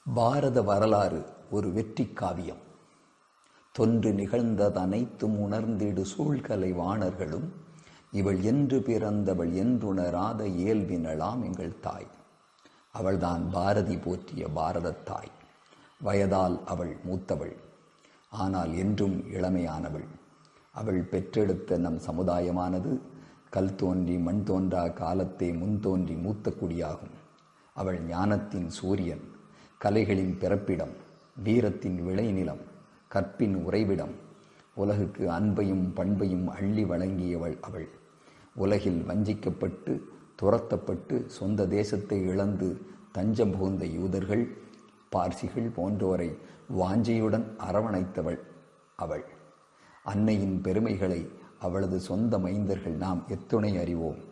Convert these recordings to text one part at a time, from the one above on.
பாரத வரலாறு ஒரு வெற்றி காவியம் தொன்று நிகழ்ந்ததனைத்தும் உணர்ந்திடு சூழ்கலை வாணர்களும் இவள் என்று பிறந்தவள் என்றுணராத இயல்பினளாம் எங்கள் தாய் அவள்தான் பாரதி போற்றிய பாரதத் தாய் வயதால் அவள் மூத்தவள் ஆனால் என்றும் இளமையானவள் அவள் பெற்றெடுத்த நம் சமுதாயமானது கல் தோன்றி மண் தோன்றா காலத்தே முன் தோன்றி மூத்த குடியாகும் அவள் ஞானத்தின் சூரியன் கலைகளின் பிறப்பிடம் வீரத்தின் விளைநிலம் கற்பின் உறைவிடம் உலகுக்கு அன்பையும் பண்பையும் அள்ளி வழங்கியவள் அவள் உலகில் வஞ்சிக்கப்பட்டு துரத்தப்பட்டு சொந்த தேசத்தை இழந்து தஞ்சம் புகுந்த யூதர்கள் பார்சிகள் போன்றோரை வாஞ்சையுடன் அரவணைத்தவள் அவள் அன்னையின் பெருமைகளை அவளது சொந்த மைந்தர்கள் நாம் எத்துணை அறிவோம்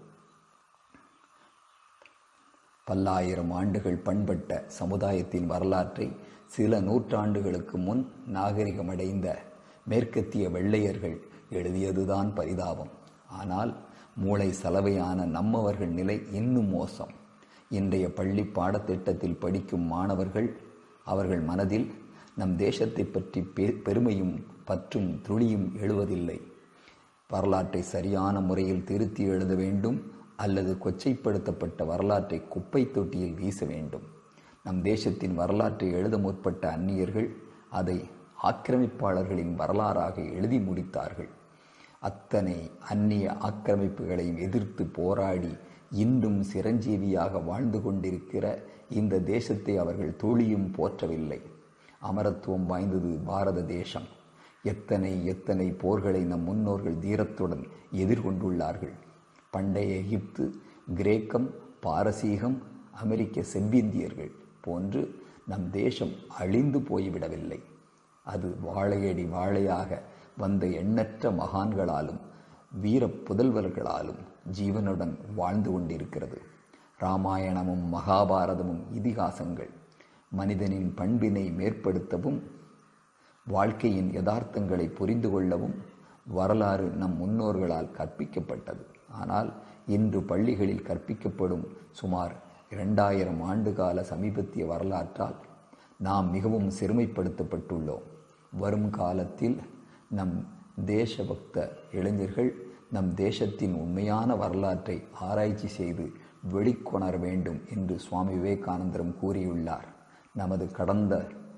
பல்லாயிரம் ஆண்டுகள் பண்பட்ட சமுதாயத்தின் வரலாற்றை சில நூற்றாண்டுகளுக்கு முன் நாகரிகமடைந்த மேற்கத்திய வெள்ளையர்கள் எழுதியதுதான் பரிதாபம் ஆனால் மூளை சலவையான நம்மவர்கள் நிலை இன்னும் மோசம் இன்றைய பள்ளி பாடத்திட்டத்தில் படிக்கும் மாணவர்கள் அவர்கள் மனதில் நம் தேசத்தை பற்றி பெருமையும் பற்றும் துளியும் எழுவதில்லை வரலாற்றை சரியான முறையில் திருத்தி எழுத வேண்டும் அல்லது கொச்சைப்படுத்தப்பட்ட வரலாற்றை குப்பை தொட்டியில் வீச வேண்டும் நம் தேசத்தின் வரலாற்றை எழுத முற்பட்ட அந்நியர்கள் அதை ஆக்கிரமிப்பாளர்களின் வரலாறாக எழுதி முடித்தார்கள் அத்தனை அந்நிய ஆக்கிரமிப்புகளையும் எதிர்த்து போராடி இன்றும் சிரஞ்சீவியாக வாழ்ந்து கொண்டிருக்கிற இந்த தேசத்தை அவர்கள் துளியும் போற்றவில்லை அமரத்துவம் வாய்ந்தது பாரத தேசம் எத்தனை எத்தனை போர்களை நம் முன்னோர்கள் தீரத்துடன் எதிர்கொண்டுள்ளார்கள் பண்டைய எகிப்து கிரேக்கம் பாரசீகம் அமெரிக்க செவ்விந்தியர்கள் போன்று நம் தேசம் அழிந்து போய்விடவில்லை அது வாழையடி வாழையாக வந்த எண்ணற்ற மகான்களாலும் வீர புதல்வர்களாலும் ஜீவனுடன் வாழ்ந்து கொண்டிருக்கிறது ராமாயணமும் மகாபாரதமும் இதிகாசங்கள் மனிதனின் பண்பினை மேற்படுத்தவும் வாழ்க்கையின் யதார்த்தங்களை புரிந்து கொள்ளவும் வரலாறு நம் முன்னோர்களால் கற்பிக்கப்பட்டது ஆனால் இன்று பள்ளிகளில் கற்பிக்கப்படும் சுமார் இரண்டாயிரம் ஆண்டுகால சமீபத்திய வரலாற்றால் நாம் மிகவும் சிறுமைப்படுத்தப்பட்டுள்ளோம் வரும் காலத்தில் நம் தேசபக்த இளைஞர்கள் நம் தேசத்தின் உண்மையான வரலாற்றை ஆராய்ச்சி செய்து வெளிக்கொணர வேண்டும் என்று சுவாமி விவேகானந்தரும் கூறியுள்ளார் நமது கடந்த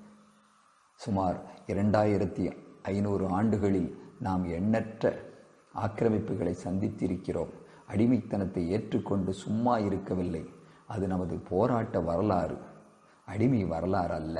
சுமார் இரண்டாயிரத்தி ஐநூறு ஆண்டுகளில் நாம் எண்ணற்ற ஆக்கிரமிப்புகளை சந்தித்திருக்கிறோம் அடிமைத்தனத்தை ஏற்றுக்கொண்டு சும்மா இருக்கவில்லை அது நமது போராட்ட வரலாறு அடிமை வரலாறு அல்ல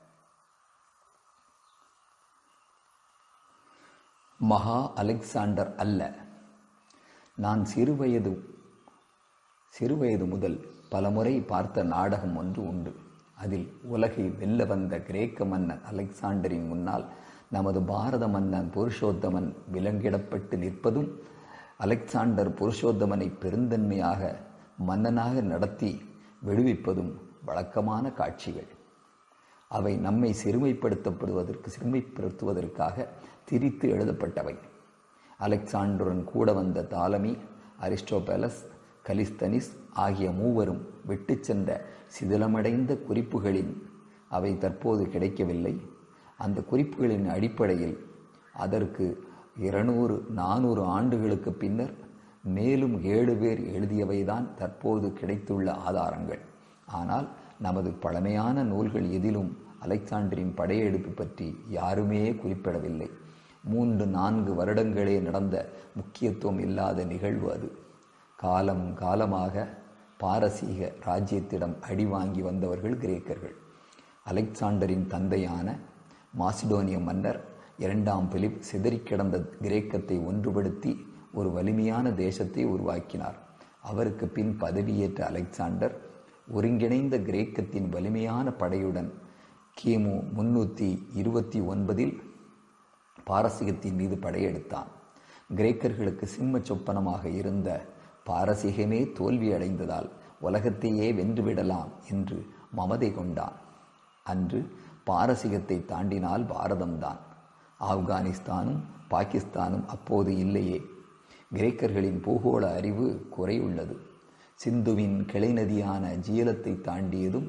மகா அலெக்சாண்டர் அல்ல நான் சிறுவயது சிறுவயது முதல் பலமுறை பார்த்த நாடகம் ஒன்று உண்டு அதில் உலகை வெல்ல வந்த கிரேக்க மன்னன் அலெக்சாண்டரின் முன்னால் நமது பாரத மன்னன் புருஷோத்தமன் விலங்கிடப்பட்டு நிற்பதும் அலெக்சாண்டர் புருஷோத்தமனை பெருந்தன்மையாக மன்னனாக நடத்தி விடுவிப்பதும் வழக்கமான காட்சிகள் அவை நம்மை சிறுமைப்படுத்தப்படுவதற்கு சிறுமைப்படுத்துவதற்காக திரித்து எழுதப்பட்டவை அலெக்சாண்டருடன் கூட வந்த தாலமி அரிஸ்டோபலஸ் கலிஸ்தனிஸ் ஆகிய மூவரும் விட்டு சென்ற சிதிலமடைந்த குறிப்புகளின் அவை தற்போது கிடைக்கவில்லை அந்த குறிப்புகளின் அடிப்படையில் அதற்கு இருநூறு நானூறு ஆண்டுகளுக்கு பின்னர் மேலும் ஏழு பேர் எழுதியவைதான் தற்போது கிடைத்துள்ள ஆதாரங்கள் ஆனால் நமது பழமையான நூல்கள் எதிலும் அலெக்சாண்டரின் படையெடுப்பு பற்றி யாருமே குறிப்பிடவில்லை மூன்று நான்கு வருடங்களே நடந்த முக்கியத்துவம் இல்லாத நிகழ்வு அது காலம் காலமாக பாரசீக ராஜ்யத்திடம் அடி வாங்கி வந்தவர்கள் கிரேக்கர்கள் அலெக்சாண்டரின் தந்தையான மாசிடோனிய மன்னர் இரண்டாம் பிலிப் சிதறி கிடந்த கிரேக்கத்தை ஒன்றுபடுத்தி ஒரு வலிமையான தேசத்தை உருவாக்கினார் அவருக்கு பின் பதவியேற்ற அலெக்சாண்டர் ஒருங்கிணைந்த கிரேக்கத்தின் வலிமையான படையுடன் கிமு முன்னூற்றி இருபத்தி ஒன்பதில் பாரசீகத்தின் மீது படையெடுத்தான் கிரேக்கர்களுக்கு சிம்ம சொப்பனமாக இருந்த பாரசீகமே தோல்வி அடைந்ததால் உலகத்தையே வென்றுவிடலாம் என்று மமதை கொண்டான் அன்று பாரசீகத்தை தாண்டினால் பாரதம்தான் ஆப்கானிஸ்தானும் பாகிஸ்தானும் அப்போது இல்லையே கிரேக்கர்களின் பூகோள அறிவு குறையுள்ளது சிந்துவின் கிளை நதியான ஜீலத்தை தாண்டியதும்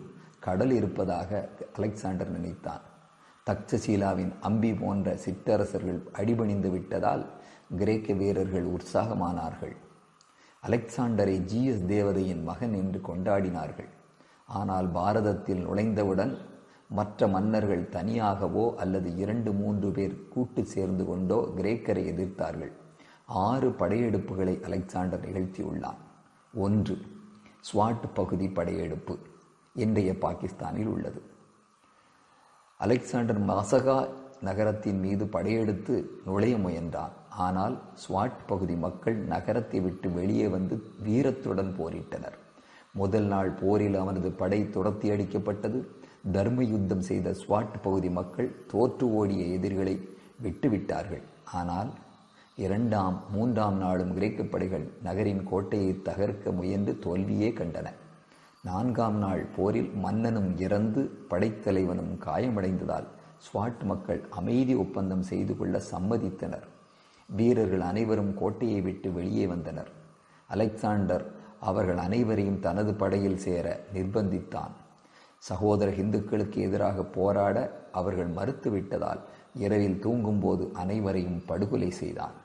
கடல் இருப்பதாக அலெக்சாண்டர் நினைத்தான் தக்சசீலாவின் அம்பி போன்ற சிற்றரசர்கள் அடிபணிந்து விட்டதால் கிரேக்க வீரர்கள் உற்சாகமானார்கள் அலெக்சாண்டரை ஜிஎஸ் தேவதையின் மகன் என்று கொண்டாடினார்கள் ஆனால் பாரதத்தில் நுழைந்தவுடன் மற்ற மன்னர்கள் தனியாகவோ அல்லது இரண்டு மூன்று பேர் கூட்டு சேர்ந்து கொண்டோ கிரேக்கரை எதிர்த்தார்கள் ஆறு படையெடுப்புகளை அலெக்சாண்டர் நிகழ்த்தியுள்ளான் ஒன்று ஸ்வாட் பகுதி படையெடுப்பு இன்றைய பாகிஸ்தானில் உள்ளது அலெக்சாண்டர் மசகா நகரத்தின் மீது படையெடுத்து நுழைய முயன்றான் ஆனால் ஸ்வாட் பகுதி மக்கள் நகரத்தை விட்டு வெளியே வந்து வீரத்துடன் போரிட்டனர் முதல் நாள் போரில் அவனது படை துரத்தி அடிக்கப்பட்டது தர்ம யுத்தம் செய்த ஸ்வாட் பகுதி மக்கள் தோற்று ஓடிய எதிரிகளை விட்டுவிட்டார்கள் ஆனால் இரண்டாம் மூன்றாம் நாளும் கிரேக்க படைகள் நகரின் கோட்டையை தகர்க்க முயன்று தோல்வியே கண்டன நான்காம் நாள் போரில் மன்னனும் இறந்து படைத்தலைவனும் காயமடைந்ததால் ஸ்வாட் மக்கள் அமைதி ஒப்பந்தம் செய்து கொள்ள சம்மதித்தனர் வீரர்கள் அனைவரும் கோட்டையை விட்டு வெளியே வந்தனர் அலெக்சாண்டர் அவர்கள் அனைவரையும் தனது படையில் சேர நிர்பந்தித்தான் சகோதர இந்துக்களுக்கு எதிராக போராட அவர்கள் மறுத்துவிட்டதால் இரவில் தூங்கும்போது அனைவரையும் படுகொலை செய்தான்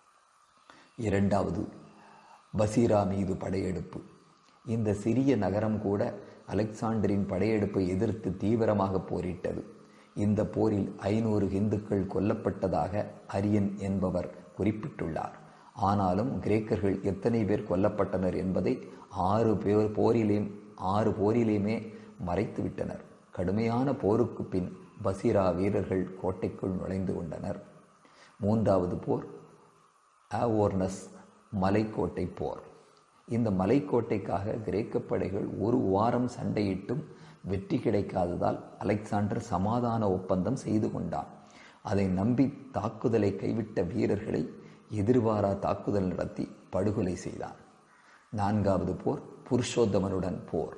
இரண்டாவது பசீரா மீது படையெடுப்பு இந்த சிறிய நகரம் கூட அலெக்சாண்டரின் படையெடுப்பை எதிர்த்து தீவிரமாக போரிட்டது இந்த போரில் ஐநூறு இந்துக்கள் கொல்லப்பட்டதாக அரியன் என்பவர் குறிப்பிட்டுள்ளார் ஆனாலும் கிரேக்கர்கள் எத்தனை பேர் கொல்லப்பட்டனர் என்பதை ஆறு பேர் போரிலேயும் ஆறு போரிலேயுமே மறைத்து விட்டனர் கடுமையான போருக்கு பின் பசீரா வீரர்கள் கோட்டைக்குள் நுழைந்து கொண்டனர் மூன்றாவது போர் ஆவோர்னஸ் மலைக்கோட்டை போர் இந்த மலைக்கோட்டைக்காக கிரேக்க படைகள் ஒரு வாரம் சண்டையிட்டும் வெற்றி கிடைக்காததால் அலெக்சாண்டர் சமாதான ஒப்பந்தம் செய்து கொண்டான் அதை நம்பி தாக்குதலை கைவிட்ட வீரர்களை எதிர்பாரா தாக்குதல் நடத்தி படுகொலை செய்தான் நான்காவது போர் புருஷோத்தமனுடன் போர்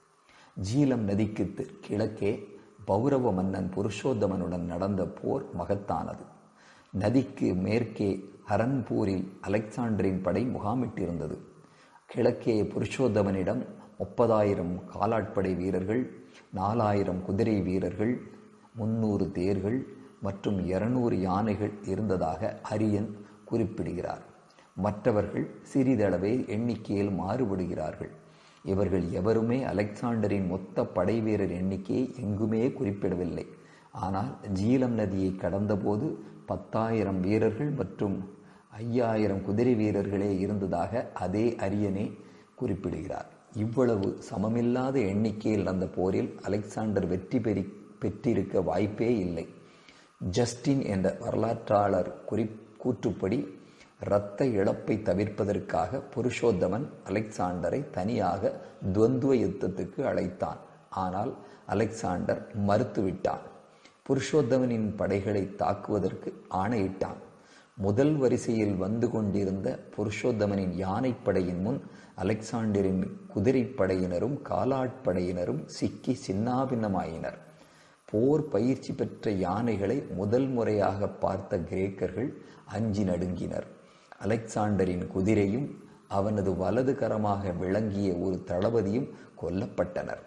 ஜீலம் நதிக்கு கிழக்கே பௌரவ மன்னன் புருஷோத்தமனுடன் நடந்த போர் மகத்தானது நதிக்கு மேற்கே ஹரன்பூரில் அலெக்சாண்டரின் படை முகாமிட்டிருந்தது கிழக்கே புருஷோத்தமனிடம் முப்பதாயிரம் காலாட்படை வீரர்கள் நாலாயிரம் குதிரை வீரர்கள் முன்னூறு தேர்கள் மற்றும் இருநூறு யானைகள் இருந்ததாக அரியன் குறிப்பிடுகிறார் மற்றவர்கள் சிறிதளவே எண்ணிக்கையில் மாறுபடுகிறார்கள் இவர்கள் எவருமே அலெக்சாண்டரின் மொத்த படை வீரர் எண்ணிக்கையை எங்குமே குறிப்பிடவில்லை ஆனால் ஜீலம் நதியை கடந்தபோது பத்தாயிரம் வீரர்கள் மற்றும் ஐயாயிரம் குதிரை வீரர்களே இருந்ததாக அதே அரியனே குறிப்பிடுகிறார் இவ்வளவு சமமில்லாத எண்ணிக்கையில் நடந்த போரில் அலெக்சாண்டர் வெற்றி பெறி பெற்றிருக்க வாய்ப்பே இல்லை ஜஸ்டின் என்ற வரலாற்றாளர் குறி கூற்றுப்படி இரத்த இழப்பை தவிர்ப்பதற்காக புருஷோத்தமன் அலெக்சாண்டரை தனியாக துவந்துவ யுத்தத்துக்கு அழைத்தான் ஆனால் அலெக்சாண்டர் மறுத்துவிட்டான் புருஷோத்தமனின் படைகளை தாக்குவதற்கு ஆணையிட்டான் முதல் வரிசையில் வந்து கொண்டிருந்த புருஷோத்தமனின் யானைப்படையின் முன் அலெக்சாண்டரின் குதிரைப்படையினரும் காலாட்படையினரும் சிக்கி சின்னாபின்னமாயினர் போர் பயிற்சி பெற்ற யானைகளை முதல் முறையாக பார்த்த கிரேக்கர்கள் அஞ்சி நடுங்கினர் அலெக்சாண்டரின் குதிரையும் அவனது வலது கரமாக விளங்கிய ஒரு தளபதியும் கொல்லப்பட்டனர்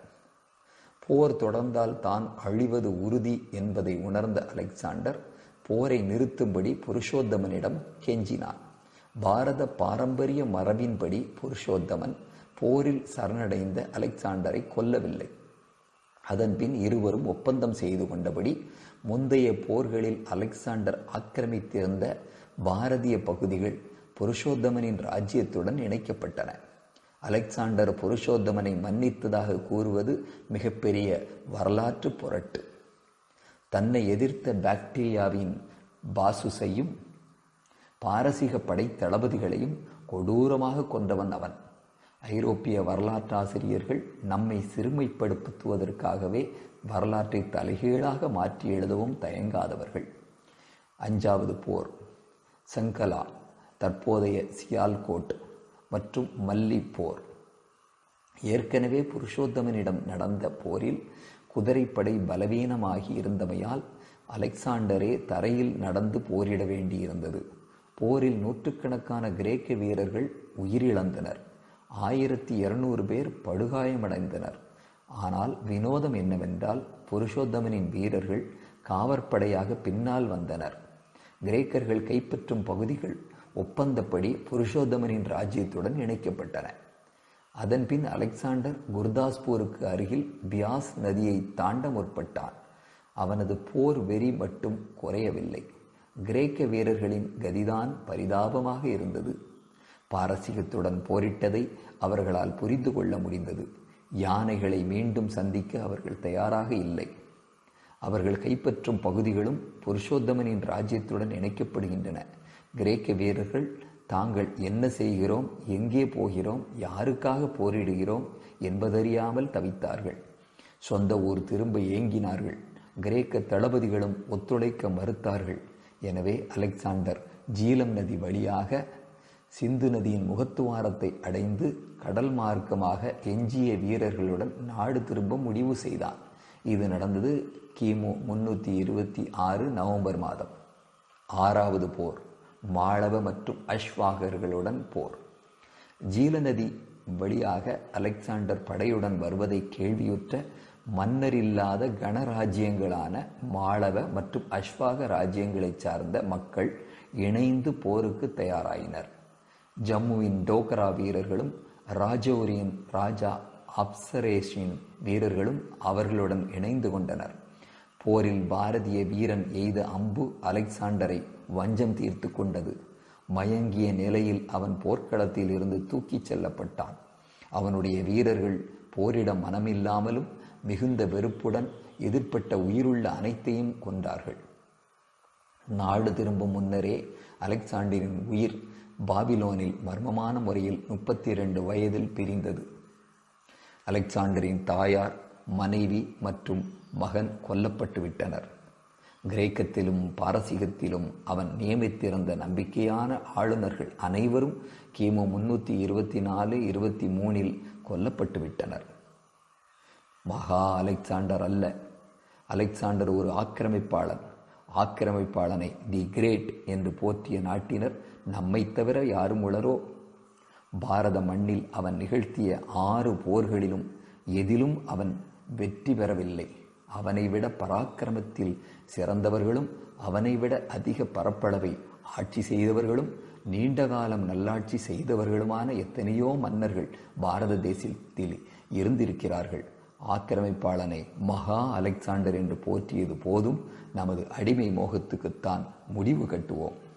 போர் தொடர்ந்தால் தான் அழிவது உறுதி என்பதை உணர்ந்த அலெக்சாண்டர் போரை நிறுத்தும்படி புருஷோத்தமனிடம் கெஞ்சினான் பாரத பாரம்பரிய மரபின்படி புருஷோத்தமன் போரில் சரணடைந்த அலெக்சாண்டரை கொல்லவில்லை அதன்பின் இருவரும் ஒப்பந்தம் செய்து கொண்டபடி முந்தைய போர்களில் அலெக்சாண்டர் ஆக்கிரமித்திருந்த பாரதிய பகுதிகள் புருஷோத்தமனின் ராஜ்யத்துடன் இணைக்கப்பட்டன அலெக்சாண்டர் புருஷோத்தமனை மன்னித்ததாக கூறுவது மிகப்பெரிய வரலாற்று புரட்டு தன்னை எதிர்த்த பாக்டீரியாவின் பாசுசையும் பாரசீக படை தளபதிகளையும் கொடூரமாக கொன்றவன் அவன் ஐரோப்பிய வரலாற்றாசிரியர்கள் நம்மை சிறுமைப்படுத்துவதற்காகவே வரலாற்றை தலைகீழாக மாற்றி எழுதவும் தயங்காதவர்கள் அஞ்சாவது போர் சங்கலா தற்போதைய சியால்கோட் மற்றும் மல்லி போர் ஏற்கனவே புருஷோத்தமனிடம் நடந்த போரில் குதிரைப்படை பலவீனமாகி இருந்தமையால் அலெக்சாண்டரே தரையில் நடந்து போரிட வேண்டியிருந்தது போரில் நூற்றுக்கணக்கான கிரேக்க வீரர்கள் உயிரிழந்தனர் ஆயிரத்தி இருநூறு பேர் படுகாயமடைந்தனர் ஆனால் வினோதம் என்னவென்றால் புருஷோத்தமனின் வீரர்கள் காவற்படையாக பின்னால் வந்தனர் கிரேக்கர்கள் கைப்பற்றும் பகுதிகள் ஒப்பந்தப்படி புருஷோத்தமனின் ராஜ்யத்துடன் இணைக்கப்பட்டன அதன்பின் அலெக்சாண்டர் குர்தாஸ்பூருக்கு அருகில் பியாஸ் நதியை தாண்ட முற்பட்டான் அவனது போர் வெறி மட்டும் குறையவில்லை கிரேக்க வீரர்களின் கதிதான் பரிதாபமாக இருந்தது பாரசீகத்துடன் போரிட்டதை அவர்களால் புரிந்து கொள்ள முடிந்தது யானைகளை மீண்டும் சந்திக்க அவர்கள் தயாராக இல்லை அவர்கள் கைப்பற்றும் பகுதிகளும் புருஷோத்தமனின் ராஜ்யத்துடன் இணைக்கப்படுகின்றன கிரேக்க வீரர்கள் தாங்கள் என்ன செய்கிறோம் எங்கே போகிறோம் யாருக்காக போரிடுகிறோம் என்பதறியாமல் தவித்தார்கள் சொந்த ஊர் திரும்ப ஏங்கினார்கள் கிரேக்க தளபதிகளும் ஒத்துழைக்க மறுத்தார்கள் எனவே அலெக்சாண்டர் ஜீலம் நதி வழியாக சிந்து நதியின் முகத்துவாரத்தை அடைந்து கடல் மார்க்கமாக எஞ்சிய வீரர்களுடன் நாடு திரும்ப முடிவு செய்தான் இது நடந்தது கிமு முன்னூற்றி இருபத்தி ஆறு நவம்பர் மாதம் ஆறாவது போர் மாளவ மற்றும் அஸ்வாகர்களுடன் போர் ஜீல நதி வழியாக அலெக்சாண்டர் படையுடன் வருவதை கேள்வியுற்ற மன்னரில்லாத கணராஜ்யங்களான மாளவ மற்றும் அஸ்வாக ராஜ்யங்களைச் சார்ந்த மக்கள் இணைந்து போருக்கு தயாராயினர் ஜம்முவின் டோக்கரா வீரர்களும் ராஜௌரியின் ராஜா அப்சரேஷின் வீரர்களும் அவர்களுடன் இணைந்து கொண்டனர் போரில் பாரதிய வீரன் எய்த அம்பு அலெக்சாண்டரை வஞ்சம் தீர்த்து கொண்டது மயங்கிய நிலையில் அவன் போர்க்களத்தில் இருந்து தூக்கிச் செல்லப்பட்டான் அவனுடைய வீரர்கள் போரிட மனமில்லாமலும் மிகுந்த வெறுப்புடன் எதிர்ப்பட்ட உயிருள்ள அனைத்தையும் கொன்றார்கள் நாடு திரும்பும் முன்னரே அலெக்சாண்டரின் உயிர் பாபிலோனில் மர்மமான முறையில் முப்பத்தி இரண்டு வயதில் பிரிந்தது அலெக்சாண்டரின் தாயார் மனைவி மற்றும் மகன் கொல்லப்பட்டு விட்டனர் கிரேக்கத்திலும் பாரசீகத்திலும் அவன் நியமித்திருந்த நம்பிக்கையான ஆளுநர்கள் அனைவரும் கிமு முன்னூற்றி இருபத்தி நாலு இருபத்தி மூணில் கொல்லப்பட்டு விட்டனர் மகா அலெக்சாண்டர் அல்ல அலெக்சாண்டர் ஒரு ஆக்கிரமிப்பாளன் ஆக்கிரமிப்பாளனை தி கிரேட் என்று போற்றிய நாட்டினர் நம்மை தவிர யாரும் உளரோ பாரத மண்ணில் அவன் நிகழ்த்திய ஆறு போர்களிலும் எதிலும் அவன் வெற்றி பெறவில்லை அவனை விட பராக்கிரமத்தில் சிறந்தவர்களும் அவனை விட அதிக பரப்பளவை ஆட்சி செய்தவர்களும் நீண்ட காலம் நல்லாட்சி செய்தவர்களுமான எத்தனையோ மன்னர்கள் பாரத தேசத்தில் இருந்திருக்கிறார்கள் ஆக்கிரமிப்பாளனை மகா அலெக்சாண்டர் என்று போற்றியது போதும் நமது அடிமை மோகத்துக்குத்தான் முடிவு கட்டுவோம்